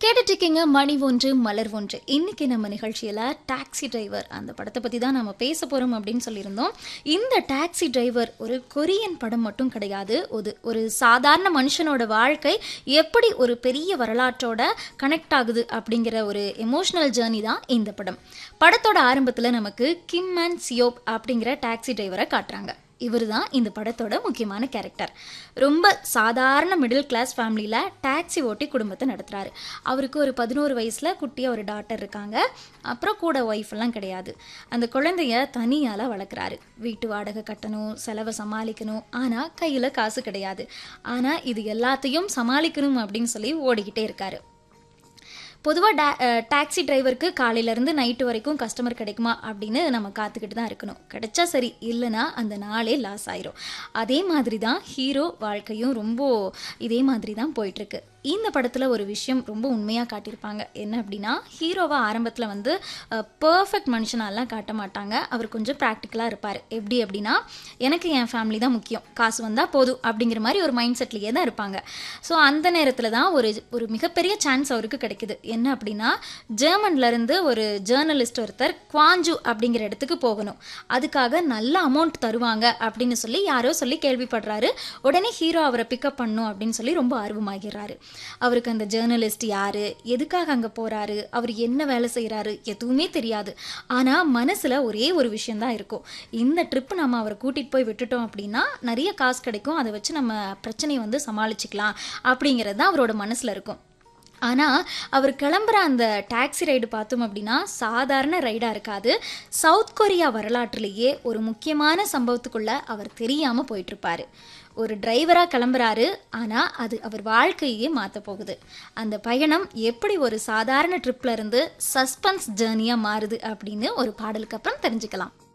கேட்டுட்டு இருக்கீங்க மணி ஒன்று மலர் ஒன்று இன்னைக்கு நம்ம நிகழ்ச்சியில் டாக்ஸி டிரைவர் அந்த படத்தை பற்றி தான் நம்ம பேச போகிறோம் அப்படின்னு சொல்லியிருந்தோம் இந்த டாக்ஸி டிரைவர் ஒரு கொரியன் படம் மட்டும் கிடையாது ஒரு ஒரு சாதாரண மனுஷனோட வாழ்க்கை எப்படி ஒரு பெரிய வரலாற்றோட கனெக்ட் ஆகுது அப்படிங்கிற ஒரு எமோஷனல் ஜேர்னி தான் இந்த படம் படத்தோட ஆரம்பத்தில் நமக்கு கிம் அண்ட் சியோப் அப்படிங்கிற டாக்ஸி டிரைவரை காட்டுறாங்க இவர் தான் இந்த படத்தோட முக்கியமான கேரக்டர் ரொம்ப சாதாரண மிடில் கிளாஸ் ஃபேமிலியில் டாக்ஸி ஓட்டி குடும்பத்தை நடத்துகிறாரு அவருக்கு ஒரு பதினோரு வயசில் குட்டியாக ஒரு டாட்டர் இருக்காங்க அப்புறம் கூட ஒய்ஃப் எல்லாம் கிடையாது அந்த குழந்தைய தனியால் வளர்க்குறாரு வீட்டு வாடகை கட்டணும் செலவை சமாளிக்கணும் ஆனால் கையில் காசு கிடையாது ஆனால் இது எல்லாத்தையும் சமாளிக்கணும் அப்படின்னு சொல்லி ஓடிக்கிட்டே இருக்காரு பொதுவாக டா டாக்ஸி டிரைவருக்கு காலையிலேருந்து நைட்டு வரைக்கும் கஸ்டமர் கிடைக்குமா அப்படின்னு நம்ம காத்துக்கிட்டு தான் இருக்கணும் கிடைச்சா சரி இல்லைன்னா அந்த நாளே லாஸ் ஆயிரும் அதே மாதிரி தான் ஹீரோ வாழ்க்கையும் ரொம்ப இதே மாதிரி தான் போயிட்டுருக்கு இந்த படத்தில் ஒரு விஷயம் ரொம்ப உண்மையாக காட்டியிருப்பாங்க என்ன அப்படின்னா ஹீரோவை ஆரம்பத்தில் வந்து பர்ஃபெக்ட் மனுஷனாலாம் காட்ட மாட்டாங்க அவர் கொஞ்சம் ப்ராக்டிக்கலாக இருப்பார் எப்படி அப்படின்னா எனக்கு என் ஃபேமிலி தான் முக்கியம் காசு வந்தால் போதும் அப்படிங்கிற மாதிரி ஒரு மைண்ட் செட்லேயே தான் இருப்பாங்க ஸோ அந்த நேரத்தில் தான் ஒரு ஒரு மிகப்பெரிய சான்ஸ் அவருக்கு கிடைக்குது என்ன அப்படின்னா ஜெர்மன்லேருந்து ஒரு ஜேர்னலிஸ்ட் ஒருத்தர் குவாஞ்சு அப்படிங்கிற இடத்துக்கு போகணும் அதுக்காக நல்ல அமௌண்ட் தருவாங்க அப்படின்னு சொல்லி யாரோ சொல்லி கேள்விப்படுறாரு உடனே ஹீரோ அவரை பிக்கப் பண்ணும் அப்படின்னு சொல்லி ரொம்ப ஆர்வமாகிறாரு அவருக்கு அந்த ஜேர்னலிஸ்ட் யாரு எதுக்காக அங்கே போறாரு அவர் என்ன வேலை செய்கிறாரு எதுவுமே தெரியாது ஆனால் மனசில் ஒரே ஒரு விஷயம்தான் இருக்கும் இந்த ட்ரிப் நம்ம அவரை கூட்டிகிட்டு போய் விட்டுட்டோம் அப்படின்னா நிறைய காசு கிடைக்கும் அதை வச்சு நம்ம பிரச்சனையை வந்து சமாளிச்சுக்கலாம் அப்படிங்கிறது தான் அவரோட மனசில் இருக்கும் ஆனால் அவர் கிளம்புற அந்த டாக்ஸி ரைடு பார்த்தோம் அப்படின்னா சாதாரண ரைடாக இருக்காது சவுத் கொரியா வரலாற்றிலேயே ஒரு முக்கியமான சம்பவத்துக்குள்ளே அவர் தெரியாமல் போயிட்டுருப்பாரு ஒரு டிரைவராக கிளம்புறாரு ஆனால் அது அவர் வாழ்க்கையே மாற்ற போகுது அந்த பயணம் எப்படி ஒரு சாதாரண ட்ரிப்ல இருந்து சஸ்பென்ஸ் ஜேர்னியாக மாறுது அப்படின்னு ஒரு பாடலுக்கு அப்புறம் தெரிஞ்சுக்கலாம்